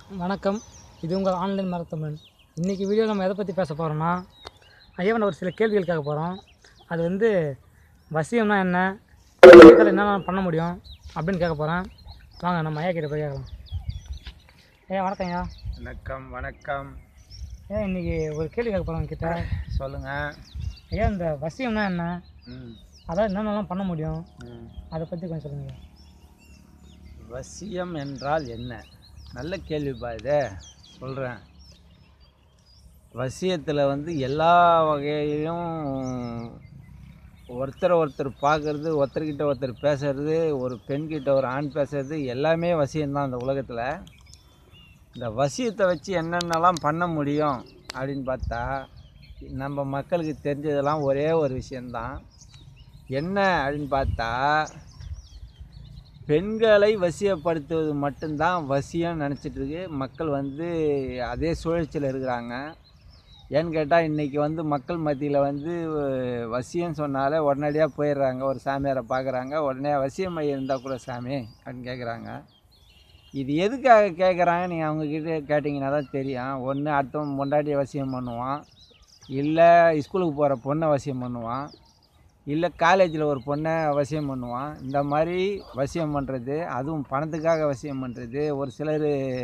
வணக்கம் இது உங்கள் ஆன்லைன் மரத்தமிழ் இன்றைக்கி வீடியோ நம்ம எதை பற்றி பேச போகிறோம்னா ஐயாவன் ஒரு சில கேள்விகள் கேட்க போகிறோம் அது வந்து வசியம்னா என்ன வசியத்தில் என்னென்ன பண்ண முடியும் அப்படின்னு கேட்க போகிறேன் வாங்க நம்ம ஐயா கிட்ட போய் கேட்கலாம் ஐயா வணக்கம் ஐயா வணக்கம் வணக்கம் ஐயா இன்றைக்கி ஒரு கேள்வி கேட்க போகிறோம் கிட்ட சொல்லுங்கள் ஐயா இந்த வசியம்னா என்ன ம் அதான் என்னென்னலாம் பண்ண முடியும் ம். அதை பற்றி கொஞ்சம் சொல்லுங்க ஐயா. வசியம் என்றால் என்ன நல்ல கேள்விப்பா இது சொல்கிறேன் வசியத்தில் வந்து எல்லா வகையிலும் ஒருத்தரை ஒருத்தர் பார்க்குறது ஒருத்தர்கிட்ட ஒருத்தர் பேசுறது ஒரு பெண்கிட்ட ஒரு ஆண் பேசுறது எல்லாமே வசியம்தான் இந்த உலகத்தில் இந்த வசியத்தை வச்சு என்னென்னலாம் பண்ண முடியும் அப்படின்னு பார்த்தா நம்ம மக்களுக்கு தெரிஞ்சதெல்லாம் ஒரே ஒரு விஷயந்தான் என்ன அப்படின்னு பார்த்தா பெண்களை வசியப்படுத்துவது மட்டும்தான் வசியம் நினச்சிட்டு இருக்கு மக்கள் வந்து அதே சுழற்சியில் இருக்கிறாங்க ஏன்னு கேட்டால் இன்றைக்கி வந்து மக்கள் மத்தியில் வந்து வசியம் சொன்னாலே உடனடியாக போயிடுறாங்க ஒரு சாமியாரை பார்க்குறாங்க உடனே வசியம் மையம் இருந்தால் கூட சாமி அப்படின்னு கேட்குறாங்க இது எதுக்காக கேட்குறாங்க நீங்கள் அவங்கக்கிட்ட கேட்டிங்கன்னா தான் தெரியும் ஒன்று அடுத்தவன் பொண்டாட்டியை வசியம் பண்ணுவான் இல்லை ஸ்கூலுக்கு போகிற பொண்ணை வசியம் பண்ணுவான் இல்லை காலேஜில் ஒரு பொண்ணை வசியம் பண்ணுவான் இந்த மாதிரி வசியம் பண்ணுறது அதுவும் பணத்துக்காக வசியம் பண்ணுறது ஒரு சிலர்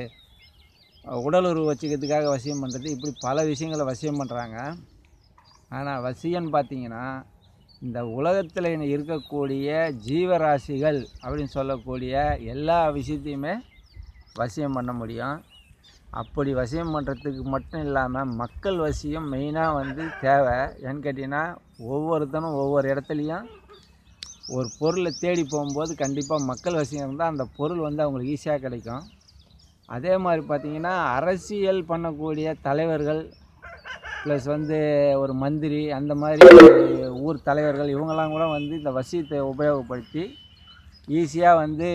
உடல் உறவு வச்சுக்கிறதுக்காக வசியம் பண்ணுறது இப்படி பல விஷயங்களை வசியம் பண்ணுறாங்க ஆனால் வசியம்னு பார்த்தீங்கன்னா இந்த உலகத்தில் இருக்கக்கூடிய ஜீவராசிகள் அப்படின்னு சொல்லக்கூடிய எல்லா விஷயத்தையுமே வசியம் பண்ண முடியும் அப்படி வசியம் பண்ணுறதுக்கு மட்டும் இல்லாமல் மக்கள் வசியம் மெயினாக வந்து தேவை ஏன்னு கேட்டிங்கன்னா ஒவ்வொருத்தனும் ஒவ்வொரு இடத்துலையும் ஒரு பொருளை தேடி போகும்போது கண்டிப்பாக மக்கள் வசியம் இருந்தால் அந்த பொருள் வந்து அவங்களுக்கு ஈஸியாக கிடைக்கும் அதே மாதிரி பார்த்திங்கன்னா அரசியல் பண்ணக்கூடிய தலைவர்கள் ப்ளஸ் வந்து ஒரு மந்திரி அந்த மாதிரி ஊர் தலைவர்கள் இவங்கெல்லாம் கூட வந்து இந்த வசியத்தை உபயோகப்படுத்தி ஈஸியாக வந்து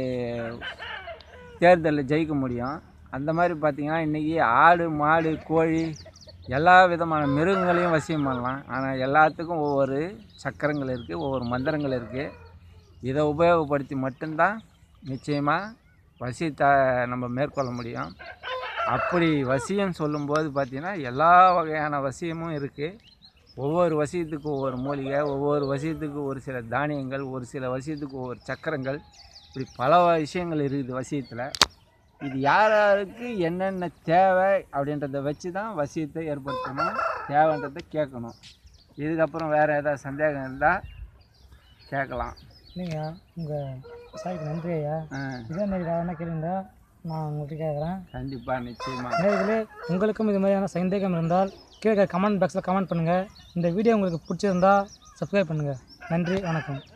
தேர்தலில் ஜெயிக்க முடியும் அந்த மாதிரி பார்த்திங்கன்னா இன்றைக்கி ஆடு மாடு கோழி எல்லா விதமான மிருகங்களையும் வசியம் பண்ணலாம் ஆனால் எல்லாத்துக்கும் ஒவ்வொரு சக்கரங்கள் இருக்குது ஒவ்வொரு மந்திரங்கள் இருக்குது இதை உபயோகப்படுத்தி மட்டும்தான் நிச்சயமாக வசியத்தை நம்ம மேற்கொள்ள முடியும் அப்படி வசியம் சொல்லும்போது பார்த்திங்கன்னா எல்லா வகையான வசியமும் இருக்குது ஒவ்வொரு வசியத்துக்கு ஒவ்வொரு மூலிகை ஒவ்வொரு வசியத்துக்கு ஒரு சில தானியங்கள் ஒரு சில வசியத்துக்கு ஒவ்வொரு சக்கரங்கள் இப்படி பல விஷயங்கள் இருக்குது வசியத்தில் இது யார் யாருக்கு என்னென்ன தேவை அப்படின்றத வச்சு தான் வசியத்தை ஏற்படுத்தணும் தேவைன்றதை கேட்கணும் இதுக்கப்புறம் வேறு ஏதாவது சந்தேகம் இருந்தால் கேட்கலாம் நீங்கள் உங்கள் சாய்க்கு நன்றி ஐயா ஆ இதே மாதிரி வேறு என்ன கேளுங்க நான் உங்கள்கிட்ட கேட்குறேன் கண்டிப்பாக நிச்சயமாக நேர்களே உங்களுக்கும் இது மாதிரியான சந்தேகம் இருந்தால் கீழே கமெண்ட் பாக்ஸில் கமெண்ட் பண்ணுங்கள் இந்த வீடியோ உங்களுக்கு பிடிச்சிருந்தா சப்ஸ்கிரைப் பண்ணுங்கள் நன்றி வணக்கம்